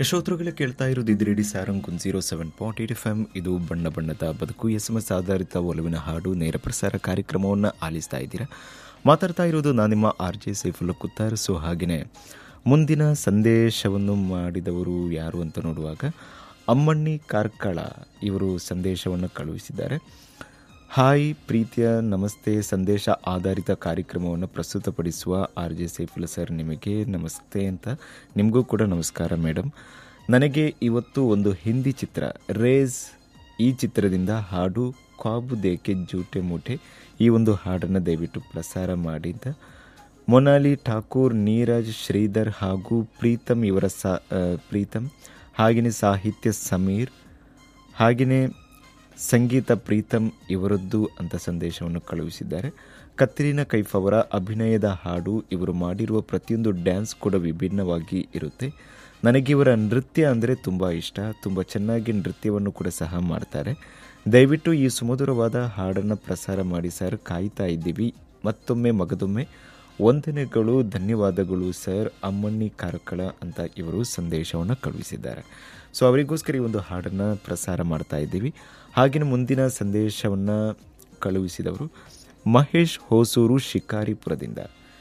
ಯಶೋತ್ರಗಳೇ ಕೇಳ್ತಾ ಇರೋದು ಇದು radio Sarang one zero seven point eight F M ಇದು ಬಣ್ಣ ಬಣ್ಣದ ಬದುಕು ಎಸ್ ಎಂ ಎಸ್ ಆಧಾರಿತ ಒಲವಿನ ಹಾಡು ನೇರ ಪ್ರಸಾರ ಕಾರ್ಯಕ್ರಮವನ್ನು ಆಲಿಸ್ತಾ ಇದ್ದೀರಾ ಮಾತಾಡ್ತಾ ಇರೋದು ನಾನು ನಿಮ್ಮ R J Saifulla Kuttar so ಹಾಗೆಯೇ ಮುಂದಿನ ಸಂದೇಶವನ್ನು ಮಾಡಿದವರು ಯಾರು ಅಂತ ನೋಡುವಾಗ ಅಮ್ಮಣ್ಣಿ ಕಾರ್ಕಳ ಇವರು ಸಂದೇಶವನ್ನು ಕಳುಹಿಸಿದ್ದಾರೆ ಹಾಯ್ ಪ್ರೀತಿಯ ನಮಸ್ತೆ ಸಂದೇಶ ಆಧಾರಿತ ಕಾರ್ಯಕ್ರಮವನ್ನು ಪ್ರಸ್ತುತಪಡಿಸುವ ಆರ್ ಜೆ ಸೈಫುಲ್ಲ ಸರ್ ನಿಮಗೆ ನಮಸ್ತೆ ಅಂತ ನಿಮಗೂ ಕೂಡ ನಮಸ್ಕಾರ ಮೇಡಮ್ ನನಗೆ ಇವತ್ತು ಒಂದು ಹಿಂದಿ ಚಿತ್ರ ರೇಸ್ ಈ ಚಿತ್ರದಿಂದ ಹಾಡು ಕ್ವಾಬು ದೇಕೆ ಜೂಟೆ ಮೂಟೆ ಈ ಒಂದು ಹಾಡನ್ನು ದಯವಿಟ್ಟು ಪ್ರಸಾರ ಮಾಡಿ ಅಂತ ಮೊನಾಲಿ ಠಾಕೂರ್ ನೀರಜ್ ಶ್ರೀಧರ್ ಹಾಗೂ ಪ್ರೀತಮ್ ಇವರ ಸಾ ಆ, ಪ್ರೀತಮ್ ಹಾಗೆಯೇ ಸಾಹಿತ್ಯ ಸಮೀರ್ ಹಾಗೆಯೇ ಸಂಗೀತ ಪ್ರೀತಮ್ ಇವರದ್ದು ಅಂತ ಸಂದೇಶವನ್ನು ಕಳುಹಿಸಿದ್ದಾರೆ ಕತ್ರಿನಾ ಕೈಫ್ ಅವರ ಅಭಿನಯದ ಹಾಡು ಇವರು ಮಾಡಿರುವ ಪ್ರತಿಯೊಂದು ಡ್ಯಾನ್ಸ್ ಕೂಡ ವಿಭಿನ್ನವಾಗಿ ಇರುತ್ತೆ ನನಗೆ ಇವರ ನೃತ್ಯ ಅಂದರೆ ತುಂಬ ಇಷ್ಟ ತುಂಬ ಚೆನ್ನಾಗಿ ನೃತ್ಯವನ್ನು ಕೂಡ ಸಹ ಮಾಡ್ತಾರೆ ದಯವಿಟ್ಟು ಈ ಸುಮಧುರವಾದ ಹಾಡನ್ನು ಪ್ರಸಾರ ಮಾಡಿ ಸರ್ ಕಾಯ್ತಾ ಇದ್ದೀವಿ ಮತ್ತೊಮ್ಮೆ ಮಗದೊಮ್ಮೆ ವಂದನೆಗಳು ಧನ್ಯವಾದಗಳು ಸರ್ ಅಮ್ಮಣ್ಣಿ ಕಾರ್ಕಳ ಅಂತ ಇವರು ಸಂದೇಶವನ್ನು ಕಳುಹಿಸಿದ್ದಾರೆ ಸೊ ಅವರಿಗೋಸ್ಕರ ಈ ಒಂದು ಹಾಡನ್ನು ಪ್ರಸಾರ ಮಾಡ್ತಾ ಇದ್ದೀವಿ ಹಾಗೆಯೇ ಮುಂದಿನ ಸಂದೇಶವನ್ನು ಕಳುಹಿಸಿದವರು ಮಹೇಶ್ ಹೊಸೂರು ಶಿಕಾರಿಪುರದಿಂದ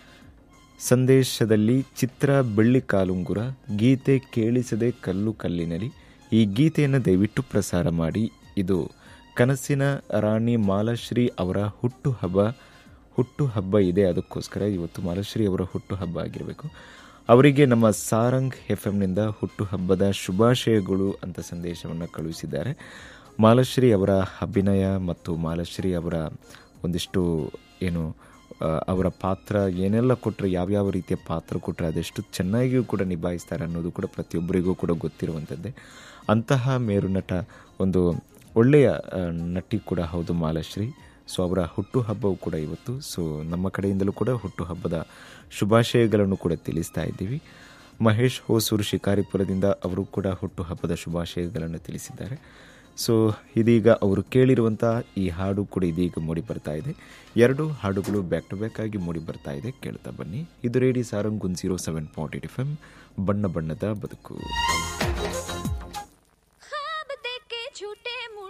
ಸಂದೇಶದಲ್ಲಿ ಚಿತ್ರ ಬೆಳ್ಳಿ ಕಾಲುಂಗುರ ಗೀತೆ ಕೇಳಿಸದೆ ಕಲ್ಲು ಕಲ್ಲಿನಲ್ಲಿ ಈ ಗೀತೆಯನ್ನು ದಯವಿಟ್ಟು ಪ್ರಸಾರ ಮಾಡಿ ಇದು ಕನಸಿನ ರಾಣಿ ಮಾಲಾಶ್ರೀ ಅವರ ಹುಟ್ಟು ಹಬ್ಬ ಹುಟ್ಟು ಹಬ್ಬ ಇದೆ ಅದಕ್ಕೋಸ್ಕರ ಇವತ್ತು ಮಾಲಾಶ್ರೀ ಅವರ ಹುಟ್ಟು ಹಬ್ಬ ಆಗಿರಬೇಕು ಅವರಿಗೆ ನಮ್ಮ ಸಾರಂಗ್ ಎಫ್ ಎಂನಿಂದ ಹುಟ್ಟು ಹಬ್ಬದ ಶುಭಾಶಯಗಳು ಅಂತ ಸಂದೇಶವನ್ನು ಕಳುಹಿಸಿದ್ದಾರೆ ಮಾಲಾಶ್ರೀ ಅವರ ಅಭಿನಯ ಮತ್ತು ಮಾಲಾಶ್ರೀ ಅವರ ಒಂದಿಷ್ಟು ಏನು ಆ, ಅವರ ಪಾತ್ರ ಏನೆಲ್ಲ ಕೊಟ್ಟರೆ ಯಾವ್ಯಾವ ರೀತಿಯ ಪಾತ್ರ ಕೊಟ್ಟರೆ ಅದೆಷ್ಟು ಚೆನ್ನಾಗಿಯೂ ಕೂಡ ನಿಭಾಯಿಸ್ತಾರೆ ಅನ್ನೋದು ಕೂಡ ಪ್ರತಿಯೊಬ್ಬರಿಗೂ ಕೂಡ ಗೊತ್ತಿರುವಂಥದ್ದೇ ಅಂತಹ ಮೇರು ನಟ ಒಂದು ಒಳ್ಳೆಯ ಆ, ನಟಿ ಕೂಡ ಹೌದು ಮಾಲಾಶ್ರೀ ಸೊ ಅವರ ಹುಟ್ಟುಹಬ್ಬವು ಕೂಡ ಇವತ್ತು ಸೊ ನಮ್ಮ ಕಡೆಯಿಂದಲೂ ಕೂಡ ಹುಟ್ಟುಹಬ್ಬದ ಶುಭಾಶಯಗಳನ್ನು ಕೂಡ ತಿಳಿಸ್ತಾ ಇದ್ದೀವಿ ಮಹೇಶ್ ಹೊಸೂರು ಶಿಕಾರಿಪುರದಿಂದ ಅವರು ಕೂಡ ಹುಟ್ಟುಹಬ್ಬದ ಶುಭಾಶಯಗಳನ್ನು ತಿಳಿಸಿದ್ದಾರೆ ಸೊ ಇದೀಗ ಅವರು ಕೇಳಿರುವಂಥ ಈ ಹಾಡು ಕೂಡ ಇದೀಗ ಮೂಡಿ ಬರ್ತಾ ಇದೆ ಎರಡು ಹಾಡುಗಳು ಬ್ಯಾಕ್ ಟು ಬ್ಯಾಕ್ ಆಗಿ ಮೂಡಿ ಬರ್ತಾ ಇದೆ ಕೇಳ್ತಾ ಬನ್ನಿ ಇದು radio Sarang one zero seven point eight F M ಬಣ್ಣ ಬಣ್ಣದ ಬದುಕು